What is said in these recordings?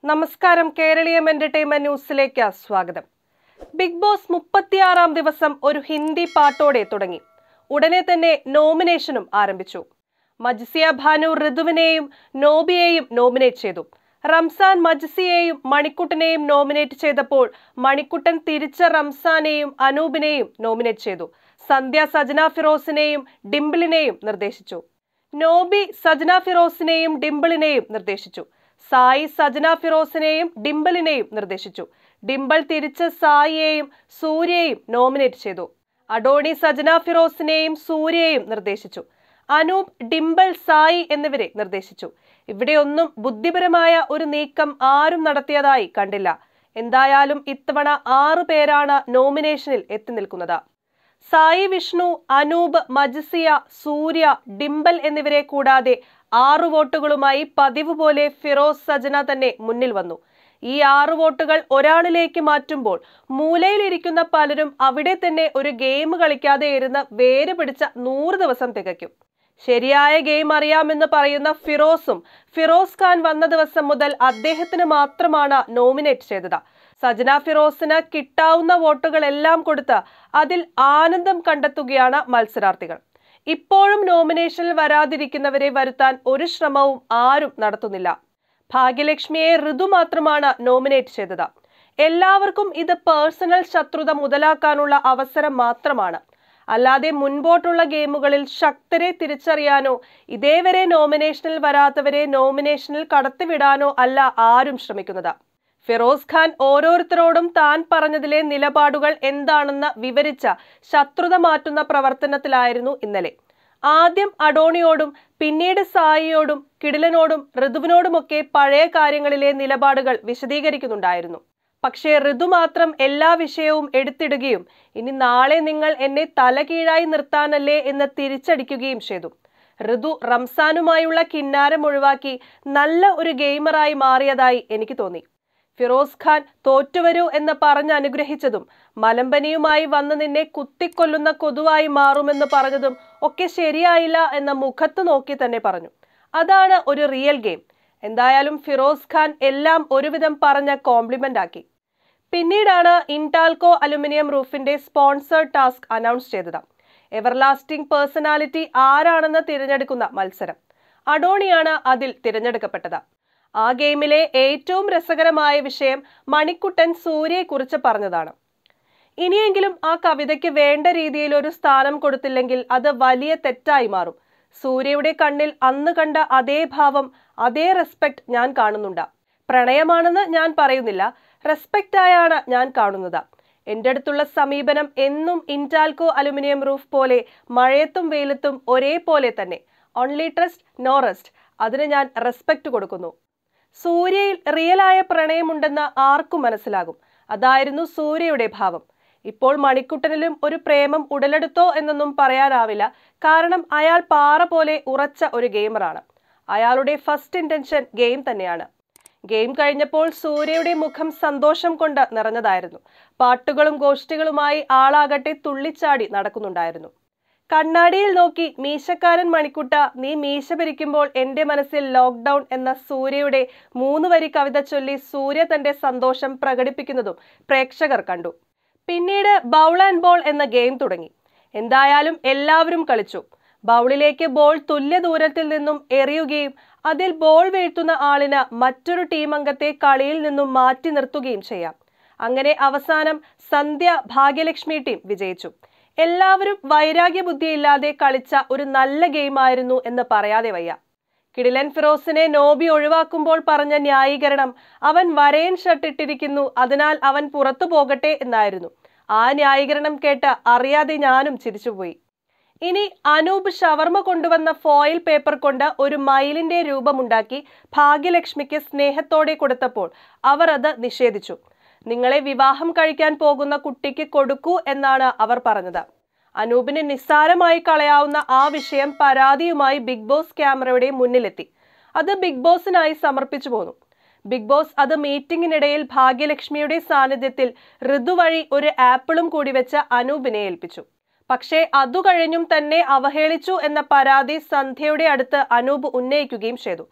നമസ്കാരം കേരളീയം എന്റർടൈൻമെന്റ് ന്യൂസിലേക്ക് സ്വാഗതം ബിഗ് ബോസ് മുപ്പത്തിയാറാം ദിവസം ഒരു ഹിന്ദി പാട്ടോടെ തുടങ്ങി ഉടനെ തന്നെ നോമിനേഷനും ആരംഭിച്ചു മജ്സിയ ഭാനു ഋതുവിനെയും നോബിയെയും നോമിനേറ്റ് ചെയ്തു റംസാൻ മജ്സിയെയും മണിക്കുട്ടനെയും നോമിനേറ്റ് ചെയ്തപ്പോൾ മണിക്കുട്ടൻ തിരിച്ച റംസാനെയും അനൂപിനെയും നോമിനേറ്റ് ചെയ്തു സന്ധ്യ സജന ഫിറോസിനെയും ഡിംപിളിനെയും നിർദ്ദേശിച്ചു നോബി സജന ഫിറോസിനെയും ഡിംപിളിനെയും നിർദ്ദേശിച്ചു സായി സജന ഫിറോസിനെയും ഡിംപിളിനെയും നിർദ്ദേശിച്ചു ഡിംപിൾ തിരിച്ച് സായിയെയും സൂര്യയെയും നോമിനേറ്റ് ചെയ്തു അഡോണി സജന ഫിറോസിനെയും സൂര്യയെയും നിർദ്ദേശിച്ചു അനൂപ് ഡിംപിൾ സായി എന്നിവരെ നിർദ്ദേശിച്ചു ഇവിടെയൊന്നും ബുദ്ധിപരമായ ഒരു നീക്കം ആരും നടത്തിയതായി കണ്ടില്ല എന്തായാലും ഇത്തവണ ആറു പേരാണ് നോമിനേഷനിൽ എത്തി നിൽക്കുന്നത് സായി വിഷ്ണു അനൂപ് മജ്സിയ സൂര്യ ഡിംബൽ എന്നിവരെ കൂടാതെ ആറു വോട്ടുകളുമായി പതിവ് പോലെ ഫിറോസ് സജന തന്നെ മുന്നിൽ വന്നു ഈ ആറു വോട്ടുകൾ ഒരാളിലേക്ക് മാറ്റുമ്പോൾ മൂലയിലിരിക്കുന്ന പലരും അവിടെ തന്നെ ഒരു ഗെയിം കളിക്കാതെ ഇരുന്ന് വേര് പിടിച്ച നൂറ് ദിവസം തികയ്ക്കും ശരിയായ ഗെയിം അറിയാമെന്ന് പറയുന്ന ഫിറോസും ഫിറോസ് ഖാൻ വന്ന ദിവസം മുതൽ അദ്ദേഹത്തിന് മാത്രമാണ് നോമിനേറ്റ് ചെയ്തത് സജന ഫിറോസിന് കിട്ടാവുന്ന വോട്ടുകളെല്ലാം കൊടുത്ത് അതിൽ ആനന്ദം കണ്ടെത്തുകയാണ് മത്സരാർത്ഥികൾ ഇപ്പോഴും നോമിനേഷനിൽ വരാതിരിക്കുന്നവരെ വരുത്താൻ ഒരു ശ്രമവും ആരും നടത്തുന്നില്ല ഭാഗ്യലക്ഷ്മിയെ ഋതു മാത്രമാണ് നോമിനേറ്റ് ചെയ്തത് എല്ലാവർക്കും ഇത് പേഴ്സണൽ ശത്രുത മുതലാക്കാനുള്ള അവസരം മാത്രമാണ് അല്ലാതെ മുൻപോട്ടുള്ള ഗെയിമുകളിൽ ശക്തരെ തിരിച്ചറിയാനോ ഇതേവരെ നോമിനേഷനിൽ വരാത്തവരെ നോമിനേഷനിൽ കടത്തിവിടാനോ അല്ല ആരും ശ്രമിക്കുന്നത് ഫിറോസ് ഖാൻ ഓരോരുത്തരോടും താൻ പറഞ്ഞതിലെ നിലപാടുകൾ എന്താണെന്ന് വിവരിച്ച ശത്രുത മാറ്റുന്ന പ്രവർത്തനത്തിലായിരുന്നു ഇന്നലെ ആദ്യം അഡോണിയോടും പിന്നീട് സായിയോടും കിടിലനോടും ഋതുവിനോടുമൊക്കെ പഴയ കാര്യങ്ങളിലെ നിലപാടുകൾ വിശദീകരിക്കുന്നുണ്ടായിരുന്നു പക്ഷേ ഋതു മാത്രം എല്ലാ വിഷയവും എടുത്തിടുകയും ഇനി നാളെ നിങ്ങൾ എന്നെ തലകീഴായി നിർത്താനല്ലേ എന്ന് തിരിച്ചടിക്കുകയും ചെയ്തു ഋതു റംസാനുമായുള്ള കിന്നാരം ഒഴിവാക്കി നല്ല ഒരു ഗെയിമറായി മാറിയതായി എനിക്ക് തോന്നി ഫിറോസ് ഖാൻ തോറ്റുവരൂ എന്ന് പറഞ്ഞ് അനുഗ്രഹിച്ചതും മലമ്പനിയുമായി വന്ന് നിന്നെ കുത്തിക്കൊല്ലുന്ന കൊതുവായി മാറുമെന്ന് പറഞ്ഞതും ഒക്കെ ശരിയായില്ല എന്ന മുഖത്ത് നോക്കി തന്നെ പറഞ്ഞു അതാണ് ഒരു റിയൽ ഗെയിം എന്തായാലും ഫിറോസ് ഖാൻ എല്ലാം ഒരുവിധം പറഞ്ഞ കോംപ്ലിമെന്റ് ആക്കി പിന്നീടാണ് ഇൻടാൽകോ അലുമിനിയം റൂഫിന്റെ സ്പോൺസേഡ് ടാസ്ക് അനൗൺസ് ചെയ്തത് എവർലാസ്റ്റിംഗ് പേഴ്സണാലിറ്റി ആരാണെന്ന് തിരഞ്ഞെടുക്കുന്ന മത്സരം അഡോണിയാണ് അതിൽ തിരഞ്ഞെടുക്കപ്പെട്ടത് ആ ഗെയിമിലെ ഏറ്റവും രസകരമായ വിഷയം മണിക്കുട്ടൻ സൂര്യയെക്കുറിച്ച് പറഞ്ഞതാണ് ഇനിയെങ്കിലും ആ കവിതയ്ക്ക് വേണ്ട രീതിയിൽ ഒരു സ്ഥാനം കൊടുത്തില്ലെങ്കിൽ അത് വലിയ തെറ്റായി മാറും സൂര്യയുടെ കണ്ണിൽ അന്ന് കണ്ട അതേ ഭാവം അതേ റെസ്പെക്ട് ഞാൻ കാണുന്നുണ്ട് പ്രണയമാണെന്ന് ഞാൻ പറയുന്നില്ല റെസ്പെക്റ്റ് ആയാണ് ഞാൻ കാണുന്നത് എൻ്റെ അടുത്തുള്ള സമീപനം എന്നും ഇൻറ്റാൽക്കോ അലുമിനിയം റൂഫ് പോലെ മഴയത്തും വെയിലത്തും ഒരേപോലെ തന്നെ ഓൺലി ട്രസ്റ്റ് നോ റെസ്റ്റ് അതിന് ഞാൻ റെസ്പെക്റ്റ് കൊടുക്കുന്നു സൂര്യയിൽ റിയലായ പ്രണയമുണ്ടെന്ന് ആർക്കും മനസ്സിലാകും അതായിരുന്നു സൂര്യയുടെ ഭാവം ഇപ്പോൾ മണിക്കുട്ടനിലും ഒരു പ്രേമം ഉടലെടുത്തോ എന്നൊന്നും പറയാനാവില്ല കാരണം അയാൾ പാറ പോലെ ഉറച്ച ഒരു ഗെയിമറാണ് അയാളുടെ ഫസ്റ്റ് ഇന്റൻഷൻ ഗെയിം തന്നെയാണ് ഗെയിം കഴിഞ്ഞപ്പോൾ സൂര്യയുടെ മുഖം സന്തോഷം കൊണ്ട് നിറഞ്ഞതായിരുന്നു പാട്ടുകളും ഗോഷ്ഠികളുമായി ആളാകട്ടെ തുള്ളിച്ചാടി നടക്കുന്നുണ്ടായിരുന്നു കണ്ണാടിയിൽ നോക്കി മീശക്കാരൻ മണിക്കുട്ട നീ മീശ ഭരിക്കുമ്പോൾ എന്റെ മനസ്സിൽ ലോക്ക്ഡൌൺ എന്ന സൂര്യയുടെ മൂന്ന് വരി കവിത ചൊല്ലി സൂര്യ തന്റെ സന്തോഷം പ്രകടിപ്പിക്കുന്നതും പ്രേക്ഷകർ കണ്ടു പിന്നീട് ബൗൾ ആൻഡ് ബോൾ എന്ന ഗെയിം തുടങ്ങി എന്തായാലും എല്ലാവരും കളിച്ചു ബൗളിലേക്ക് ബോൾ തുല്യ ദൂരത്തിൽ നിന്നും എറിയുകയും അതിൽ ബോൾ വീഴ്ത്തുന്ന ആളിന് മറ്റൊരു ടീം അംഗത്തെ കളിയിൽ നിന്നും മാറ്റി നിർത്തുകയും ചെയ്യാം അങ്ങനെ അവസാനം സന്ധ്യ ഭാഗ്യലക്ഷ്മി ടീം വിജയിച്ചു എല്ലാവരും വൈരാഗ്യ ബുദ്ധിയില്ലാതെ കളിച്ച ഒരു നല്ല ഗെയിമായിരുന്നു എന്ന് പറയാതെ വയ്യ കിടിലൻ ഫിറോസിനെ നോബി ഒഴിവാക്കുമ്പോൾ പറഞ്ഞ ന്യായീകരണം അവൻ വരയൻ ഷർട്ട് ഇട്ടിരിക്കുന്നു അതിനാൽ അവൻ പുറത്തു പോകട്ടെ എന്നായിരുന്നു ആ ന്യായീകരണം കേട്ട് അറിയാതെ ഞാനും ചിരിച്ചുപോയി ഇനി അനൂപ് ഷവർമ കൊണ്ടുവന്ന ഫോയിൽ പേപ്പർ കൊണ്ട് ഒരു മയിലിന്റെ രൂപമുണ്ടാക്കി ഭാഗ്യലക്ഷ്മിക്ക് സ്നേഹത്തോടെ കൊടുത്തപ്പോൾ അവർ അത് നിഷേധിച്ചു നിങ്ങളെ വിവാഹം കഴിക്കാൻ പോകുന്ന കുട്ടിക്ക് കൊടുക്കൂ എന്നാണ് അവർ പറഞ്ഞത് അനൂപിന് നിസ്സാരമായി കളയാവുന്ന ആ വിഷയം പരാതിയുമായി ബിഗ് ബോസ് ക്യാമറയുടെ മുന്നിലെത്തി അത് ബിഗ് ബോസിനായി സമർപ്പിച്ചു പോന്നു ബിഗ് ബോസ് അത് മീറ്റിംഗിനിടയിൽ ഭാഗ്യലക്ഷ്മിയുടെ സാന്നിധ്യത്തിൽ ഋതു വഴി ഒരു ആപ്പിളും കൂടി വെച്ച് അനൂപിനെ ഏൽപ്പിച്ചു പക്ഷേ അതു കഴിഞ്ഞും തന്നെ അവഹേളിച്ചു എന്ന പരാതി സന്ധ്യയുടെ അടുത്ത് അനൂപ് ഉന്നയിക്കുകയും ചെയ്തു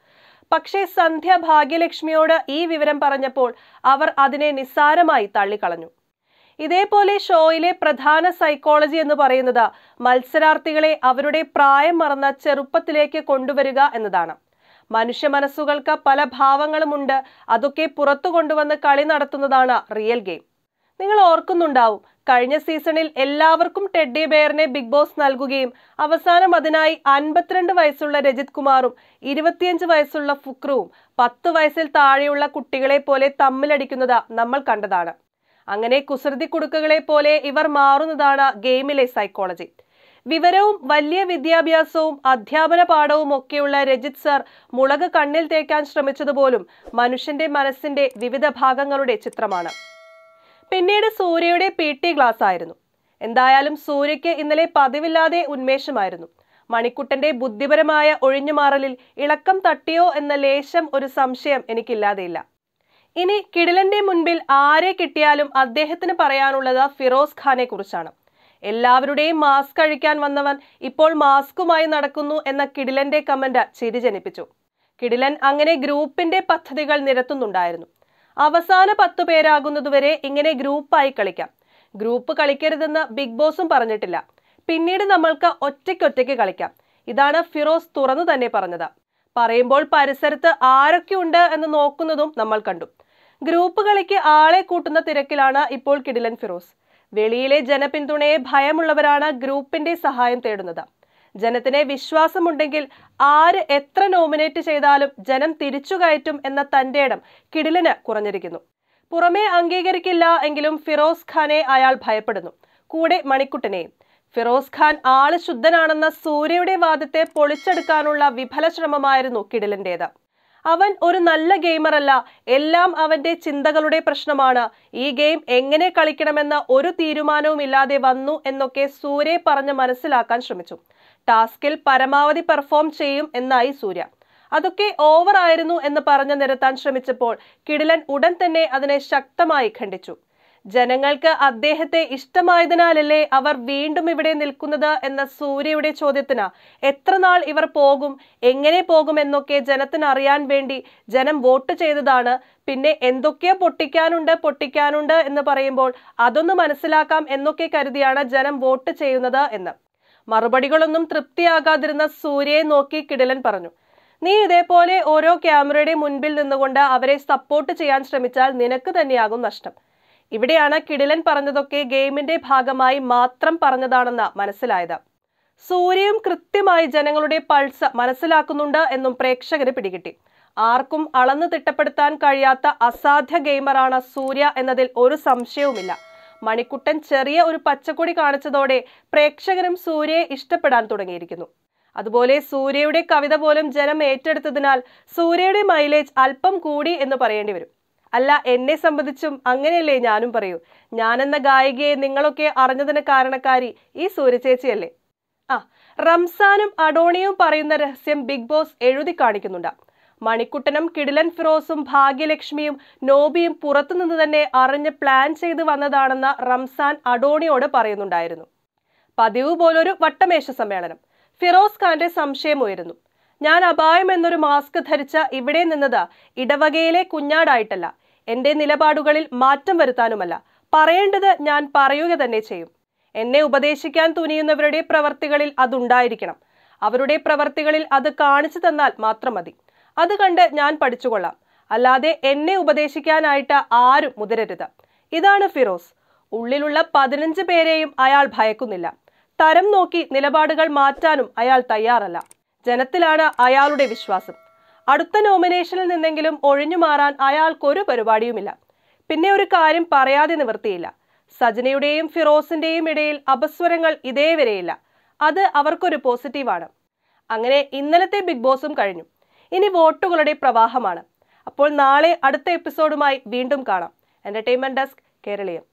പക്ഷേ സന്ധ്യ ഭാഗ്യലക്ഷ്മിയോട് ഈ വിവരം പറഞ്ഞപ്പോൾ അവർ അതിനെ നിസ്സാരമായി തള്ളിക്കളഞ്ഞു ഇതേപോലെ ഷോയിലെ പ്രധാന സൈക്കോളജി എന്ന് പറയുന്നത് മത്സരാർത്ഥികളെ അവരുടെ പ്രായം മറന്ന ചെറുപ്പത്തിലേക്ക് കൊണ്ടുവരിക എന്നതാണ് മനുഷ്യ മനസ്സുകൾക്ക് പല ഭാവങ്ങളുമുണ്ട് അതൊക്കെ പുറത്തു കൊണ്ടുവന്ന് കളി നടത്തുന്നതാണ് റിയൽ ഗെയിം നിങ്ങൾ ഓർക്കുന്നുണ്ടാവും കഴിഞ്ഞ സീസണിൽ എല്ലാവർക്കും ടെഡ്ഡി ബെയറിനെ ബിഗ് ബോസ് നൽകുകയും അവസാനം അതിനായി അൻപത്തിരണ്ട് വയസ്സുള്ള രജിത് കുമാറും ഇരുപത്തിയഞ്ച് വയസ്സുള്ള ഫുക്രുവും പത്ത് വയസ്സിൽ താഴെയുള്ള കുട്ടികളെ പോലെ തമ്മിലടിക്കുന്നത് നമ്മൾ കണ്ടതാണ് അങ്ങനെ കുസൃതി കുടുക്കുകളെ പോലെ ഇവർ മാറുന്നതാണ് ഗെയിമിലെ സൈക്കോളജി വിവരവും വലിയ വിദ്യാഭ്യാസവും അധ്യാപന പാഠവും ഒക്കെയുള്ള രജിത് സർ മുളക് കണ്ണിൽ തേക്കാൻ ശ്രമിച്ചതുപോലും മനുഷ്യന്റെ മനസ്സിന്റെ വിവിധ ഭാഗങ്ങളുടെ ചിത്രമാണ് പിന്നീട് സൂര്യയുടെ പി ടി ക്ലാസ് ആയിരുന്നു എന്തായാലും സൂര്യയ്ക്ക് ഇന്നലെ പതിവില്ലാതെ ഉന്മേഷമായിരുന്നു മണിക്കുട്ടന്റെ ബുദ്ധിപരമായ ഒഴിഞ്ഞുമാറലിൽ ഇളക്കം തട്ടിയോ എന്ന ലേശം ഒരു സംശയം എനിക്കില്ലാതെയില്ല ഇനി കിടിലന്റെ മുൻപിൽ ആരെ കിട്ടിയാലും അദ്ദേഹത്തിന് പറയാനുള്ളത് ഫിറോസ് ഖാനെ കുറിച്ചാണ് എല്ലാവരുടെയും മാസ്ക് കഴിക്കാൻ വന്നവൻ ഇപ്പോൾ മാസ്കുമായി നടക്കുന്നു എന്ന കിടിലന്റെ കമന്റ് ചിരി ജനിപ്പിച്ചു കിടിലൻ അങ്ങനെ ഗ്രൂപ്പിന്റെ പദ്ധതികൾ നിരത്തുന്നുണ്ടായിരുന്നു അവസാന പത്തു പേരാകുന്നതുവരെ ഇങ്ങനെ ഗ്രൂപ്പായി കളിക്കാം ഗ്രൂപ്പ് കളിക്കരുതെന്ന് ബിഗ് ബോസും പറഞ്ഞിട്ടില്ല പിന്നീട് നമ്മൾക്ക് ഒറ്റയ്ക്കൊറ്റയ്ക്ക് കളിക്കാം ഇതാണ് ഫിറോസ് തുറന്നു തന്നെ പറഞ്ഞത് പറയുമ്പോൾ പരിസരത്ത് ആരൊക്കെയുണ്ട് എന്ന് നോക്കുന്നതും നമ്മൾ കണ്ടു ഗ്രൂപ്പ് കളിക്ക് ആളെ കൂട്ടുന്ന തിരക്കിലാണ് ഇപ്പോൾ കിടിലൻ ഫിറോസ് വെളിയിലെ ജനപിന്തുണയെ ഭയമുള്ളവരാണ് ഗ്രൂപ്പിന്റെ സഹായം തേടുന്നത് ജനത്തിനെ വിശ്വാസമുണ്ടെങ്കിൽ ആര് എത്ര നോമിനേറ്റ് ചെയ്താലും ജനം തിരിച്ചു കയറ്റും എന്ന തന്റെ ഇടം കിടിലന് കുറഞ്ഞിരിക്കുന്നു പുറമേ അംഗീകരിക്കില്ല എങ്കിലും ഫിറോസ് ഖാനെ അയാൾ ഭയപ്പെടുന്നു കൂടെ മണിക്കുട്ടനെയും ഫിറോസ് ഖാൻ ആള് ശുദ്ധനാണെന്ന സൂര്യയുടെ വാദത്തെ പൊളിച്ചെടുക്കാനുള്ള വിഫല ശ്രമമായിരുന്നു കിടിലന്റേത് അവൻ ഒരു നല്ല ഗെയിമറല്ല എല്ലാം അവന്റെ ചിന്തകളുടെ പ്രശ്നമാണ് ഈ ഗെയിം എങ്ങനെ കളിക്കണമെന്ന ഒരു തീരുമാനവും ഇല്ലാതെ വന്നു എന്നൊക്കെ സൂര്യ പറഞ്ഞ് മനസ്സിലാക്കാൻ ശ്രമിച്ചു ടാസ്കിൽ പരമാവധി പെർഫോം ചെയ്യും എന്നായി സൂര്യ അതൊക്കെ ഓവർ ആയിരുന്നു എന്ന് പറഞ്ഞു നിരത്താൻ ശ്രമിച്ചപ്പോൾ കിടിലൻ ഉടൻ തന്നെ അതിനെ ശക്തമായി ഖണ്ഡിച്ചു ജനങ്ങൾക്ക് അദ്ദേഹത്തെ ഇഷ്ടമായതിനാലല്ലേ അവർ വീണ്ടും ഇവിടെ നിൽക്കുന്നത് എന്ന സൂര്യയുടെ ചോദ്യത്തിന് എത്ര നാൾ ഇവർ പോകും എങ്ങനെ പോകും എന്നൊക്കെ ജനത്തിന് അറിയാൻ വേണ്ടി ജനം വോട്ട് ചെയ്തതാണ് പിന്നെ എന്തൊക്കെയോ പൊട്ടിക്കാനുണ്ട് പൊട്ടിക്കാനുണ്ട് എന്ന് പറയുമ്പോൾ അതൊന്ന് മനസ്സിലാക്കാം എന്നൊക്കെ കരുതിയാണ് ജനം വോട്ട് ചെയ്യുന്നത് എന്ന് മറുപടികളൊന്നും തൃപ്തിയാകാതിരുന്ന സൂര്യയെ നോക്കി കിടിലൻ പറഞ്ഞു നീ ഇതേപോലെ ഓരോ ക്യാമറയുടെ മുൻപിൽ നിന്നുകൊണ്ട് അവരെ സപ്പോർട്ട് ചെയ്യാൻ ശ്രമിച്ചാൽ നിനക്ക് തന്നെയാകും നഷ്ടം ഇവിടെയാണ് കിടിലൻ പറഞ്ഞതൊക്കെ ഗെയിമിന്റെ ഭാഗമായി മാത്രം പറഞ്ഞതാണെന്ന് മനസ്സിലായത് സൂര്യയും കൃത്യമായി ജനങ്ങളുടെ പൾസ് മനസ്സിലാക്കുന്നുണ്ട് എന്നും പ്രേക്ഷകര് പിടികിട്ടി ആർക്കും അളന്നു തിട്ടപ്പെടുത്താൻ കഴിയാത്ത അസാധ്യ ഗെയിമറാണ് സൂര്യ എന്നതിൽ ഒരു സംശയവുമില്ല മണിക്കുട്ടൻ ചെറിയ ഒരു പച്ചക്കൊടി കാണിച്ചതോടെ പ്രേക്ഷകരും സൂര്യയെ ഇഷ്ടപ്പെടാൻ തുടങ്ങിയിരിക്കുന്നു അതുപോലെ സൂര്യയുടെ കവിത പോലും ജനം ഏറ്റെടുത്തതിനാൽ സൂര്യയുടെ മൈലേജ് അല്പം കൂടി എന്ന് പറയേണ്ടി വരും അല്ല എന്നെ സംബന്ധിച്ചും അങ്ങനെയല്ലേ ഞാനും പറയൂ ഞാനെന്ന ഗായികയെ നിങ്ങളൊക്കെ അറിഞ്ഞതിന് കാരണക്കാരി ഈ സൂര്യചേച്ചിയല്ലേ ആ റംസാനും അഡോണിയും പറയുന്ന രഹസ്യം ബിഗ് ബോസ് എഴുതി കാണിക്കുന്നുണ്ട് മണിക്കുട്ടനും കിടിലൻ ഫിറോസും ഭാഗ്യലക്ഷ്മിയും നോബിയും പുറത്തുനിന്ന് തന്നെ അറിഞ്ഞ് പ്ലാൻ ചെയ്ത് വന്നതാണെന്ന് റംസാൻ അഡോണിയോട് പറയുന്നുണ്ടായിരുന്നു പതിവ് പോലൊരു വട്ടമേശ സമ്മേളനം ഫിറോസ് ഖാന്റെ സംശയം ഉയരുന്നു ഞാൻ അപായം എന്നൊരു മാസ്ക് ധരിച്ച ഇവിടെ നിന്നത് ഇടവകയിലെ കുഞ്ഞാടായിട്ടല്ല എന്റെ നിലപാടുകളിൽ മാറ്റം വരുത്താനുമല്ല പറയേണ്ടത് ഞാൻ പറയുക തന്നെ ചെയ്യും എന്നെ ഉപദേശിക്കാൻ തുനിയുന്നവരുടെ പ്രവർത്തികളിൽ അതുണ്ടായിരിക്കണം അവരുടെ പ്രവർത്തികളിൽ അത് കാണിച്ചു തന്നാൽ മാത്രം മതി അത് കണ്ട് ഞാൻ പഠിച്ചുകൊള്ളാം അല്ലാതെ എന്നെ ഉപദേശിക്കാനായിട്ട് ആരും മുതിരരുത് ഇതാണ് ഫിറോസ് ഉള്ളിലുള്ള പതിനഞ്ച് പേരെയും അയാൾ ഭയക്കുന്നില്ല തരം നോക്കി നിലപാടുകൾ മാറ്റാനും അയാൾ തയ്യാറല്ല ജനത്തിലാണ് അയാളുടെ വിശ്വാസം അടുത്ത നോമിനേഷനിൽ നിന്നെങ്കിലും ഒഴിഞ്ഞു മാറാൻ അയാൾക്കൊരു പരിപാടിയുമില്ല പിന്നെ ഒരു കാര്യം പറയാതെ നിവൃത്തിയില്ല സജനയുടെയും ഫിറോസിന്റെയും ഇടയിൽ അപസ്വരങ്ങൾ ഇതേവരെയില്ല അത് അവർക്കൊരു പോസിറ്റീവാണ് അങ്ങനെ ഇന്നലത്തെ ബിഗ് ബോസും കഴിഞ്ഞു ഇനി വോട്ടുകളുടെ പ്രവാഹമാണ് അപ്പോൾ നാളെ അടുത്ത എപ്പിസോഡുമായി വീണ്ടും കാണാം എന്റർടൈൻമെന്റ് ഡെസ്ക് കേരളീയം